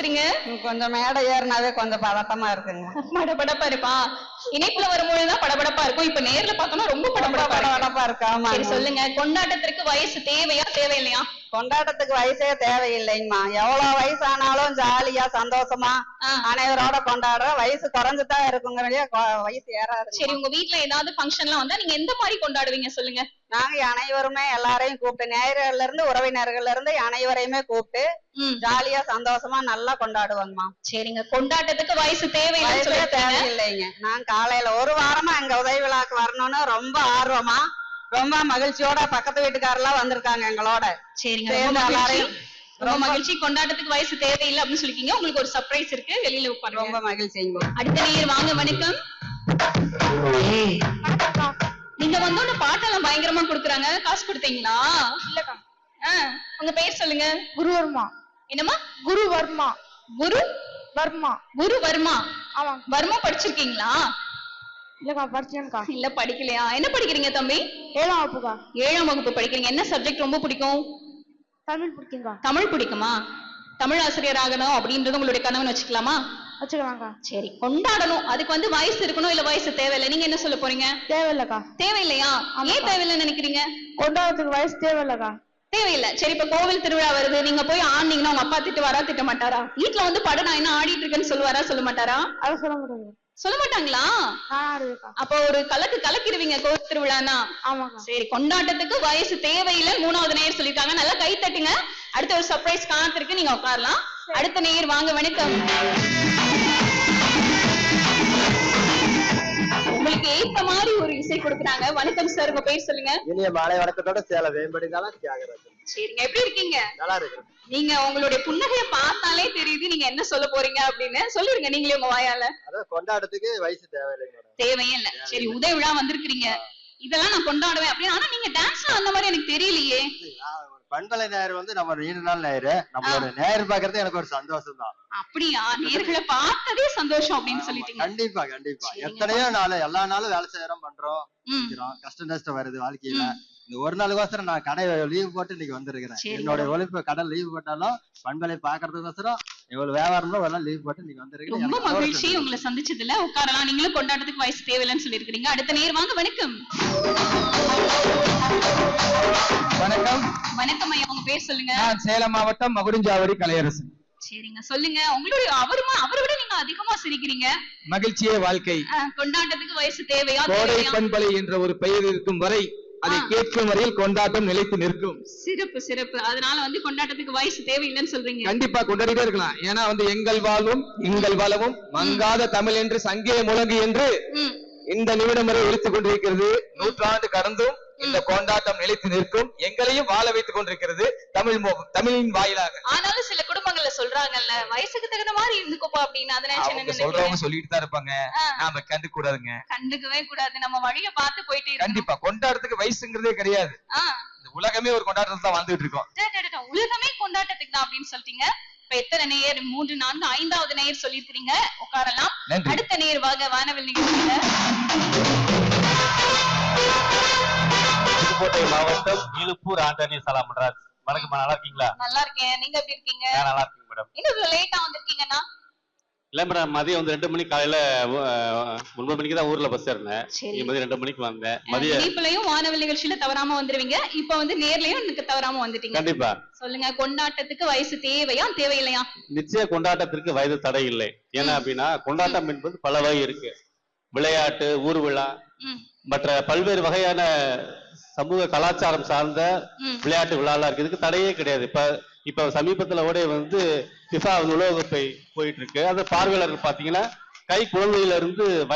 பேசுறீங்க கொஞ்சம் மேடை ஏறினாவே கொஞ்சம் பதட்டமா இருக்குங்க படபடப்பா இருப்பா இணைப்புல வரும்பொழுதுதான் படபடப்பா இருக்கும் இப்ப நேர்ல பார்த்தோம்னா ரொம்ப ரொம்ப படபடப்பா இருக்கு. படபடப்பா இருக்கு ஆமா சரி சொல்லுங்க கொண்டாட்டத்திற்கு வயசு தேவையா தேவையில்லையா கொண்டாட்டத்துக்கு வயசே தேவையில்லைங்கம்மா எவ்வளவு வயசானாலும் ஜாலியா சந்தோஷமா ஆ. அனைவரோட கொண்டாடுற வயசு குறைஞ்சுதான் இருக்குங்கிறதே வயசு ஏறாது சரி உங்க வீட்ல ஏதாவது ஃபங்க்ஷன்லாம் வந்தா நீங்க எந்த மாதிரி கொண்டாடுவீங்க சொல்லுங்க நாங்க அனைவருமே எல்லாரையும் கூப்பிட்டு நேயர்கள்ல இருந்து உறவினர்கள்ல இருந்து அனைவரையுமே கூப்பிட்டு ம் ஜாலியா சந்தோஷமா நல்லா கொண்டாடுவோங்கம்மா சரிங்க கொண்டாட்டத்துக்கு வயசு தேவையில்லைன்னு வயசே சொல்லிருக்கீங்க தேவையில்லைங்க நான் காலையில ஒரு வாரமா எங்க உதவி விழாக்கு வரணும்னு ரொம்ப ஆர்வமா ரொம்ப மகிழ்ச்சியோட பக்கத்து வீட்டுக்காரெல்லாம் வந்திருக்காங்க எங்களோட சரிங்க சேர்ந்து ரொம்ப மகிழ்ச்சி எல்லாரையும் ரொம்ப ரொம்ப- மகிழ்ச்சி கொண்டாட்டத்துக்கு வயசு தேவையில்லை அப்படின்னு சொல்லிருக்கீங்க உங்களுக்கு ஒரு சர்ப்ரைஸ் இருக்கு வெளியில உட்காருங்க ரொம்ப மகிழ்ச்சிங்க அடுத்த நேயர் வாங்க வணக்கம் நீங்க வந்தோட பாட்டெல்லாம் பயங்கரமா குடுக்குறாங்க காசு கொடுத்தீங்களா இல்லக்கா ஆ, உங்க பேர் சொல்லுங்க குருவர்மா என்னம்மா குரு வர்மா குரு வர்மா குரு வர்மா ஆமாங்க வர்மா படிச்சிருக்கீங்களா இல்லக்கா படிச்சேன்க்கா இல்ல படிக்கலையா என்ன படிக்கிறீங்க தம்பி ஏழாம் வகுப்புக்கா ஏழாம் வகுப்பு படிக்கிறீங்க என்ன சப்ஜெக்ட் ரொம்ப பிடிக்கும் தமிழ் பிடிக்குங்கக்கா தமிழ் பிடிக்குமா தமிழ் ஆசிரியர் ஆகணும் அப்படின்றது உங்களுடைய கனவுன்னு வச்சுக்கலாமா வச்சுக்கலாம்க்கா சரி கொண்டாடணும் அதுக்கு வந்து வயசு இருக்கணும் இல்ல வயசு தேவையில்லை நீங்க என்ன சொல்ல போறீங்க தேவையில்லக்கா தேவையில்லையா ஏன் தேவையில்லைன்னு நினைக்கிறீங்க கொண்டாடுறதுக்கு வயசு தேவையில்லக்கா தேவையில்லை சரி இப்ப கோவில் திருவிழா வருது நீங்க போய் ஆடினீங்கன்னா உங்க அப்பா திட்டு வரா திட்ட மாட்டாரா வீட்ல வந்து பட நான் என்ன ஆடிட்டு இருக்கேன்னு சொல்லுவாரா சொல்ல மாட்டாரா அதை சொல்ல முடியாது சொல்ல மாட்டாங்களா நான் ஆடுவேக்கா அப்ப ஒரு கலக்கு கலக்கிடுவீங்க கோவில் திருவிழானா ஆமாக்கா சரி கொண்டாட்டத்துக்கு வயசு தேவையில்லை மூணாவது நேயர் சொல்லிருக்காங்க நல்லா கை தட்டுங்க அடுத்த ஒரு சர்ப்ரைஸ் காத்திருக்கு நீங்க உட்காரலாம் அடுத்த நேயர் வாங்க வணக்கம் உங்களுக்கு ஏத்த மாதிரி ஒரு இசை கொடுக்குறாங்க வணக்கம் சார் உங்க பேர் சொல்லுங்க இனிய மாலை வணக்கத்தோட சேலை வேம்படினாலும் தியாகராஜன் சரிங்க எப்படி இருக்கீங்க நல்லா இருக்கிறேன் நீங்க உங்களுடைய புன்னகைய பார்த்தாலே தெரியுது நீங்க என்ன சொல்ல போறீங்க அப்படின்னு சொல்லிருங்க நீங்களே உங்க வாயால அதான் கொண்டாட்டத்துக்கு வயசு தேவையில்லைங்க மேடம் தேவையே இல்ல சரி உதய விழா வந்திருக்கிறீங்க இதெல்லாம் நான் கொண்டாடுவேன் அப்படின்னு ஆனா நீங்க டான்ஸ்ல அந்த மாதிரி எனக்கு தெரியலையே பண்பலை நேயர் வந்து நம்ம நீண்ட நாள் நேயரு நம்மளோட நேயர் பாக்குறது எனக்கு ஒரு சந்தோஷம் தான் அப்படியா நேர்களை பார்த்ததே சந்தோஷம் அப்படின்னு சொல்லிட்டீங்க கண்டிப்பா கண்டிப்பா சரிங்க. எத்தனையோ நாள் எல்லா நாளும் வேலை செய்யறோம் பண்றோம் ம். செய்றோம். கஷ்டம் நஷ்டம் வருது வாழ்க்கையில ம். இந்த ஒரு நாளுக்கோசரம் நான் கடை லீவ் போட்டு இன்னைக்கு வந்திருக்கிறேன் சரிங்க. என்னோட ஒழிப்பு கடை லீவ் போட்டாலும் பண்பலை பாக்குறதுக்கோசரம் இவ்வளவு வியாபாரம்ல ஒரு நாள் லீவ் போட்டு இன்னைக்கு வந்திருக்கேன் ரொம்ப எனக்கு மகிழ்ச்சி சந்தோஷம். உங்களை சந்திச்சதுல உட்காரலாம் நீங்களும் கொண்டாட்டத்துக்கு வயசு தேவையில்லைன்னு சொல்லியிருக்கிறீங்க அடுத்த நேர் வாங்க வணக்கம் வணக்கம் வணக்கம் ஐயா உங்க பேர் சொல்லுங்க நான் சேலம் மாவட்டம் மகுடஞ்சாவடி கலையரசு சரிங்க சொல்லுங்க உங்களுடைய அவருமா அவரை விட நீங்க அதிகமா சிரிக்கிறீங்க மகிழ்ச்சியே வாழ்க்கை அஹ், கொண்டாட்டத்துக்கு வயசு தேவையா கோடை தேவையா பண்பலை என்ற ஒரு பெயர் இருக்கும் வரை அதை ஆ. கேட்கும் வரையில் கொண்டாட்டம் நிலைத்து நிற்கும் சிறப்பு சிறப்பு அதனால வந்து கொண்டாட்டத்துக்கு வயசு தேவையில்லைன்னு சொல்றீங்க கண்டிப்பா கொண்டாடிட்டே இருக்கலாம் ஏன்னா வந்து எங்கள் வாழ்வும் எங்கள் வளவும் மங்காத தமிழ் என்று சங்கே முழங்கு என்று ம் இந்த நிமிடம் வரை ஒழித்துக் கொண்டிருக்கிறது நூற்றாண்டு கடந்தும் இந்த கொண்டாட்டம் நிலைத்து நிற்கும் எங்களையும் வாழ வைத்துக் கொண்டிருக்கிறது தமிழ் மொ- தமிழின் வாயிலாக ஆனாலும் சில குடும்பங்கள்ல சொல்றாங்கல்ல வயசுக்கு தகுந்த மாதிரி இருந்துக்கோப்பா அப்படின்னு அதை நினைச்சு என்ன அவங்க நினைக்கிறீங்க? சொல்றவங்க சொல்லிட்டு தான் இருப்பாங்க ஆ. நாம கண்டு கூடாதுங்க கண்டுக்கவே கூடாது நம்ம வழிய பார்த்து போயிட்டே இருக்கணும் கண்டிப்பா கொண்டாடுறதுக்கு வயசுங்கிறதே கிடையாது ஆ, இந்த உலகமே ஒரு கொண்டாட்டத்துல தான் வாழ்ந்துட்டு இருக்கோம் டே, டே, டே, டே, உலகமே கொண்டாட்டத்துக்கு தான் அப்படின்னு சொல்லிட்டீங்க இப்ப எத்தனை நேயர் மூன்று நான்கு ஐந்தாவது நேயர் சொல்லியிருக்கிறீங்க உட்காரலாம் நன்றி. அடுத்த நேயர் வாங்க வானவில் நிகழ்ச்சியில புதுக்கோட்டை மாவட்டம் இழுப்பூர் ஆண்டனி சலாம்ராஜ் வணக்கம் நல்லா இருக்கீங்களா நல்லா இருக்கேன் நீங்க எப்படி இருக்கீங்க நான் நல்லா இருக்கீங்க மேடம் இன்னும் இவ்வளவு லேட்டா வந்திருக்கீங்கன்னா இல்ல மேடம் மதியம் வந்து ரெண்டு மணிக்கு காலையில அஹ், ஒன்பது மணிக்கு தான் ஊர்ல பஸ் ஏறினேன் சரி. இங்க மதியம் ரெண்டு மணிக்கு வந்தேன் மதிய இனிப்புலயும் வானவில் நிகழ்ச்சியில தவறாம வந்துருவீங்க இப்ப வந்து நேர்லயும் எனக்கு தவறாம வந்துட்டீங்க கண்டிப்பா சொல்லுங்க கொண்டாட்டத்துக்கு வயசு தேவையா தேவையில்லையா நிச்சய கொண்டாட்டத்திற்கு வயது தடை இல்லை ஏன்னா அப்படின்னா கொண்டாட்டம் என்பது பல வகை இருக்கு விளையாட்டு ஊர் விழா ம், மற்ற பல்வேறு வகையான சமூக கலாச்சாரம் சார்ந்த ம். விளையாட்டு விழாலாம் இருக்கு இதுக்கு தடையே கிடையாது இப்ப இப்ப சமீபத்துல கூட வந்து பிஃபா உலகக்கோப்பை போயிட்டு இருக்கு அந்த பார்வையாளர்கள் பாத்தீங்கன்னா கை குழந்தையில இருந்து